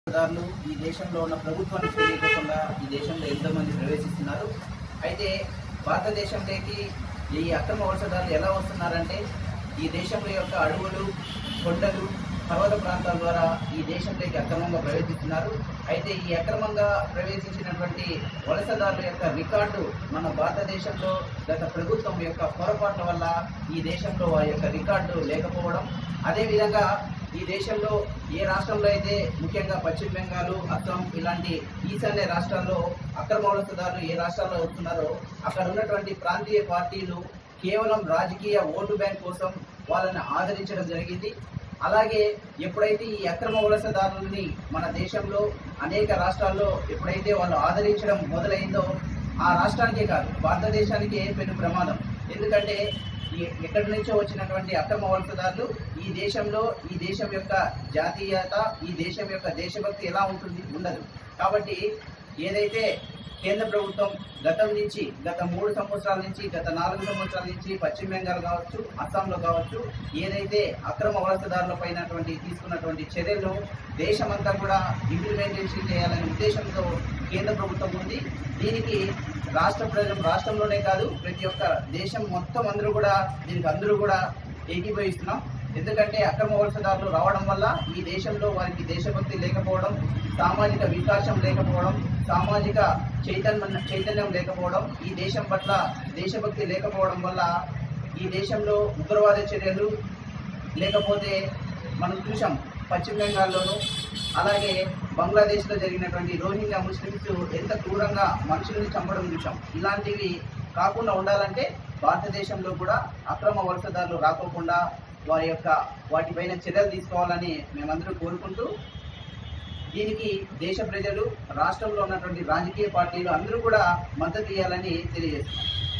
దారులు ఈ దేశంలో ఉన్న ప్రభుత్వానికి తెలియకుండా ఈ దేశంలో ఎంతో మంది ప్రవేశిస్తున్నారు అయితే భారతదేశంలోకి ఈ అక్రమ వలసదారులు ఎలా వస్తున్నారంటే ఈ దేశంలో యొక్క అడవులు కొండలు పర్వత ప్రాంతాల ద్వారా ఈ దేశంలోకి అక్రమంగా ప్రవేశిస్తున్నారు అయితే ఈ అక్రమంగా ప్రవేశించినటువంటి వలసదారుల యొక్క రికార్డు మన భారతదేశంలో గత ప్రభుత్వం యొక్క పొరపాట్ల వల్ల ఈ దేశంలో వారి యొక్క రికార్డు లేకపోవడం అదేవిధంగా ఈ దేశంలో ఏ రాష్ట్రంలో అయితే ముఖ్యంగా పశ్చిమ బెంగాల్ అస్సాం ఇలాంటి ఈశాన్య రాష్ట్రాల్లో అక్రమ వలసదారులు ఏ రాష్ట్రాల్లో వస్తున్నారో అక్కడ ఉన్నటువంటి ప్రాంతీయ పార్టీలు కేవలం రాజకీయ ఓటు బ్యాంక్ కోసం వాళ్ళని ఆదరించడం జరిగింది అలాగే ఎప్పుడైతే ఈ అక్రమ వలసదారులని మన దేశంలో అనేక రాష్ట్రాల్లో ఎప్పుడైతే వాళ్ళు ఆదరించడం మొదలైందో ఆ రాష్ట్రానికే కాదు భారతదేశానికే పెను ప్రమాదం ఎందుకంటే ఈ ఎక్కడి నుంచో వచ్చినటువంటి అక్రమ వలసదారులు ఈ దేశంలో ఈ దేశం యొక్క జాతీయత ఈ దేశం యొక్క దేశభక్తి ఎలా ఉంటుంది ఉండదు కాబట్టి ఏదైతే కేంద్ర ప్రభుత్వం గతం నుంచి గత మూడు సంవత్సరాల నుంచి గత నాలుగు సంవత్సరాల నుంచి పశ్చిమ బెంగాల్ కావచ్చు అస్సాంలో కావచ్చు ఏదైతే అక్రమ వలసదారుల పైనటువంటి తీసుకున్నటువంటి చర్యలను దేశమంతా కూడా ఇంప్లిమెంటేషన్ చేయాలనే ఉద్దేశంతో కేంద్ర ప్రభుత్వం ఉంది దీనికి రాష్ట్ర ప్రజలు రాష్ట్రంలోనే కాదు ప్రతి ఒక్క దేశం మొత్తం అందరూ కూడా దీనికి అందరూ కూడా ఏకీభవిస్తున్నాం ఎందుకంటే అక్రమ వలసదారులు రావడం వల్ల ఈ దేశంలో వారికి దేశభక్తి లేకపోవడం సామాజిక వికాసం లేకపోవడం సామాజిక చైతన్యం చైతన్యం లేకపోవడం ఈ దేశం పట్ల దేశభక్తి లేకపోవడం వల్ల ఈ దేశంలో ఉగ్రవాద చర్యలు లేకపోతే మనం చూసాం పశ్చిమ బెంగాల్లోను అలాగే బంగ్లాదేశ్లో జరిగినటువంటి రోహింగ్యా ముస్లిమ్స్ ఎంత క్రూరంగా మనుషుల్ని చంపడం చూసాం ఇలాంటివి కాకుండా ఉండాలంటే భారతదేశంలో కూడా అక్రమ వలసదారులు రాకోకుండా వారి యొక్క వాటిపైన చర్యలు తీసుకోవాలని మేమందరూ కోరుకుంటూ దీనికి దేశ ప్రజలు రాష్ట్రంలో ఉన్నటువంటి రాజకీయ పార్టీలు అందరూ కూడా మద్దతు ఇవ్వాలని తెలియజేస్తున్నాం